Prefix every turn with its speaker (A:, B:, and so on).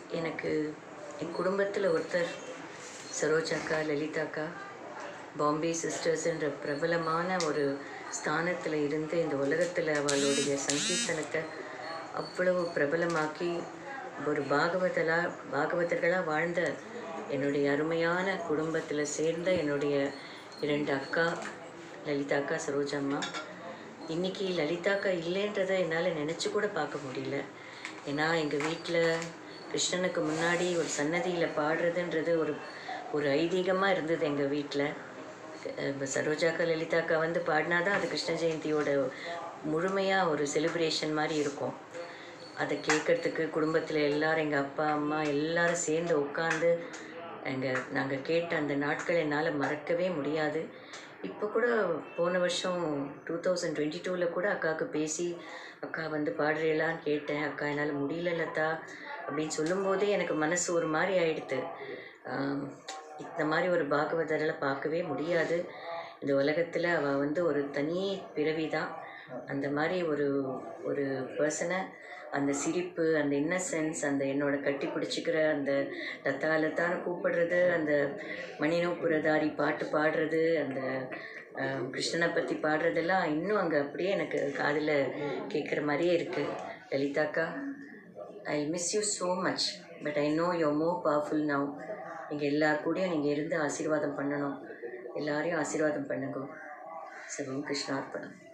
A: எனக்கு என் குடும்பத்தில் ஒருத்தர் சரோஜாக்கா லலிதாக்கா பாம்பே சிஸ்டர்ஸ்ன்ற பிரபலமான ஒரு ஸ்தானத்தில் இருந்து இந்த உலகத்தில் அவளுடைய சங்கீர்த்தனத்தை அவ்வளவு பிரபலமாக்கி ஒரு பாகவதலா பாகவதர்களாக வாழ்ந்த என்னுடைய அருமையான குடும்பத்தில் சேர்ந்த என்னுடைய இரண்டு அக்கா லலிதாக்கா சரோஜம்மா இன்னைக்கு லலிதாக்கா இல்லைன்றதை என்னால் நினச்சி கூட பார்க்க முடியல ஏன்னா எங்கள் வீட்டில் கிருஷ்ணனுக்கு முன்னாடி ஒரு சன்னதியில் பாடுறதுன்றது ஒரு ஒரு ஐதீகமாக இருந்தது எங்கள் வீட்டில் இப்போ சரோஜாக்கா லலிதாக்கா வந்து பாடினா தான் அது கிருஷ்ண ஜெயந்தியோட முழுமையாக ஒரு செலிப்ரேஷன் மாதிரி இருக்கும் அதை கேட்கறதுக்கு குடும்பத்தில் எல்லாரும் எங்கள் அப்பா அம்மா எல்லாரும் சேர்ந்து உட்காந்து எங்கள் நாங்கள் கேட்ட அந்த நாட்கள் என்னால் மறக்கவே முடியாது இப்போ கூட போன வருஷம் டூ தௌசண்ட் டுவெண்ட்டி டூவில் கூட அக்காவுக்கு பேசி அக்கா வந்து பாடுறீங்களான்னு கேட்டேன் அக்கா என்னால் முடியல லதா அப்படின்னு சொல்லும்போதே எனக்கு மனசு ஒரு மாதிரி ஆயிடுத்து ஆம், இந்த மாதிரி ஒரு பாகவதரில் பார்க்கவே முடியாது இந்த உலகத்தில் அவள் வந்து ஒரு தனி பிறவி தான் அந்த மாதிரி ஒரு ஒரு பர்சனை அந்த சிரிப்பு அந்த இன்னசென்ஸ் அந்த என்னோட கட்டி பிடிச்சிக்கிற அந்த லதா லதான்னு கூப்பிடுறது அந்த மணினோபுரதாரி பாட்டு பாடுறது அந்த ஆஹ், கிருஷ்ணனை பற்றி பாடுறதெல்லாம் இன்னும் அங்கே அப்படியே எனக்கு காதில் கேட்குற மாதிரியே இருக்குது லலிதாக்கா I miss you so much but I know you more powerful now நீங்கள் எல்லார் கூடயும் நீங்கள் இருந்து ஆசீர்வாதம் பண்ணணும் எல்லாரையும் ஆசீர்வாதம் பண்ணுங்க சர்வம் கிருஷ்ணார்ப்பணம்